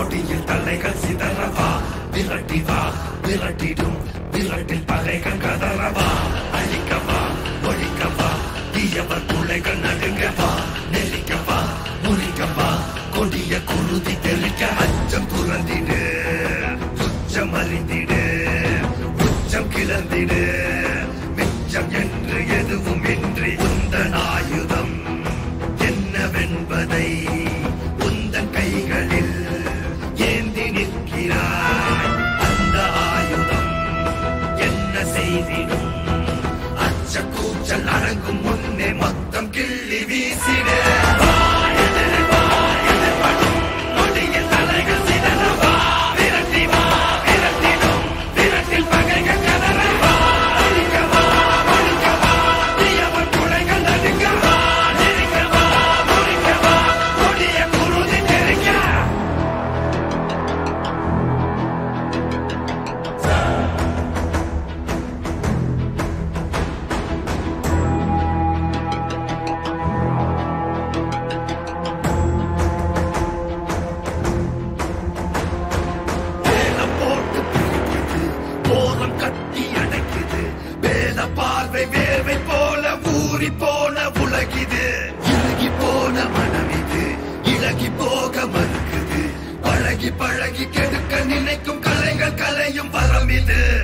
நொடியில் தலைகள் சிதறவா விரட்டி வா விரட்டிடும் விரட்டில் பகைகள் கதறவா அழிக்கவா ஒழிக்கவா தீயவர் பிள்ளைகள் நடுங்கவா நெருக்கவா முறிக்கவா கொடிய குருதி தெளிக்க அச்சம் துறந்திடு துச்சம் அறிந்திடு உச்சம் கிளர்ந்திடு மிச்சம் என்று எதுவும் இன்றி உந்தன் ஆயுதம் என்னவென்பதை உந்தன் கைகளில் ஏந்தி நிற்கிறாய் அந்த ஆயுதம் என்ன செய்திடும் அச்ச கூச்சல் அடங்கும் முன்னே மொத்தம் கிள்ளி வீசிட நொடியில் தலைகள் சிதறவா விரட்டி வா விரட்டிடும் விரட்டில் பகைகள் கதறவா அழிக்கவா ஒழிக்கவா தீயவன் கொலைகள் நடுங்கவா நெருங்கவா முறிக்கவா கொடிய குருதி தெரிக்க வேலம் போட்டு பிரிக்குது போலம் கட்டி அடைக்குது வேல பார்வை வேர்வை போல ஊறி போன உலகிது இறுகி போன மனம் இது இழகி போக மறுக்குது பழகி பழகி கெடுக்க நினைக்கும் கலைகள் கலையும் வரம் இது